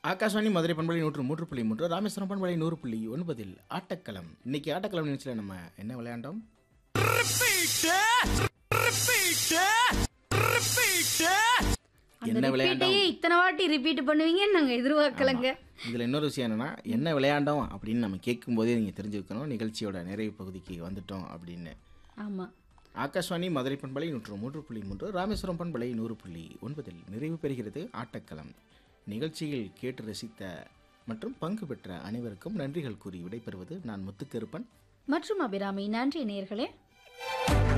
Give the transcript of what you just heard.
ஆகாஷ்வாணி மதுரை பண்பலை நூற்று மூன்று புள்ளி மூன்று ராமேஸ்வரம் பண்பலை நூறு புள்ளி ஒன்பதில் ஆட்டக்களம் இன்னைக்கு ஆட்டக்களம் நிகழ்ச்சியில் நம்ம என்ன விளையாண்டோம் அந்த என்ன விளையாண்டோம் ரிப்பீட்டையே இத்தனை வாட்டி ரிப்பீட் பண்ணுவீங்கன்னு நாங்க எதிர்பார்க்கலங்க இதில் இன்னொரு விஷயம் என்னன்னா என்ன விளையாண்டோம் அப்படின்னு நம்ம கேட்கும்போதே நீங்கள் தெரிஞ்சுக்கணும் நிகழ்ச்சியோட நிறைவு பகுதிக்கு வந்துட்டோம் அப்படின்னு ஆமா ஆகாஷ்வாணி மதுரை பண்பலை நூற்று மூன்று புள்ளி மூன்று ராமேஸ்வரம் பண்பலை நூறு புள்ளி ஒன்பதில் நிறைவு பெறுகிறது ஆட்டக்களம் நிகழ்ச்சியில் கேட்டு ரசித்த மற்றும் பங்கு பெற்ற அனைவருக்கும் நன்றிகள் கூறி விடைபெறுவது நான் முத்துக்கருப்பன் மற்றும் அபிராமி நன்றி நேயர்களே